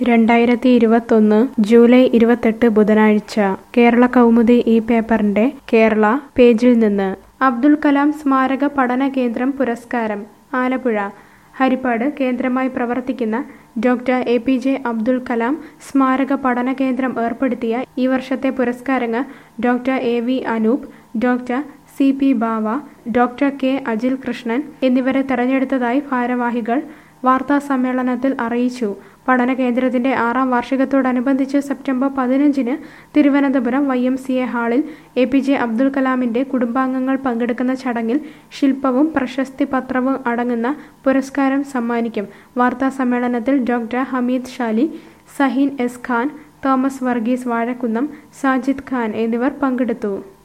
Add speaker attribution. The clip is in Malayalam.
Speaker 1: രണ്ടായിരത്തി ഇരുപത്തൊന്ന് ജൂലൈ ഇരുപത്തെട്ട് ബുധനാഴ്ച കേരള കൗമുദി ഈ പേപ്പറിന്റെ കേരള പേജിൽ നിന്ന് അബ്ദുൽ കലാം സ്മാരക പഠന കേന്ദ്രം പുരസ്കാരം ആലപ്പുഴ ഹരിപ്പാട് കേന്ദ്രമായി പ്രവർത്തിക്കുന്ന doctor A P J Abdul Kalam സ്മാരക പഠന കേന്ദ്രം ഏർപ്പെടുത്തിയ ഈ വർഷത്തെ പുരസ്കാരങ്ങൾ doctor A V Anoop doctor C P Bava doctor K Ajil Krishnan എന്നിവരെ തെരഞ്ഞെടുത്തതായി ഭാരവാഹികൾ വാർത്താ സമ്മേളനത്തിൽ അറിയിച്ചു പഠന കേന്ദ്രത്തിന്റെ ആറാം വാർഷികത്തോടനുബന്ധിച്ച് സെപ്റ്റംബർ പതിനഞ്ചിന് Thiruvananthapuram Y M C A ഹാളിൽ എ പി ജെ അബ്ദുൽ കലാമിന്റെ കുടുംബാംഗങ്ങൾ പങ്കെടുക്കുന്ന ചടങ്ങിൽ ശില്പവും പ്രശസ്തി പത്രവും അടങ്ങുന്ന പുരസ്കാരം സമ്മാനിക്കും വാർത്താ സമ്മേളനത്തിൽ ഡോക്ടർ ഹമീദ് ഷാലി സഹീൻ എസ് ഖാൻ തോമസ് വർഗീസ് വാഴക്കുന്നം സാജിദ് ഖാൻ എന്നിവർ പങ്കെടുത്തു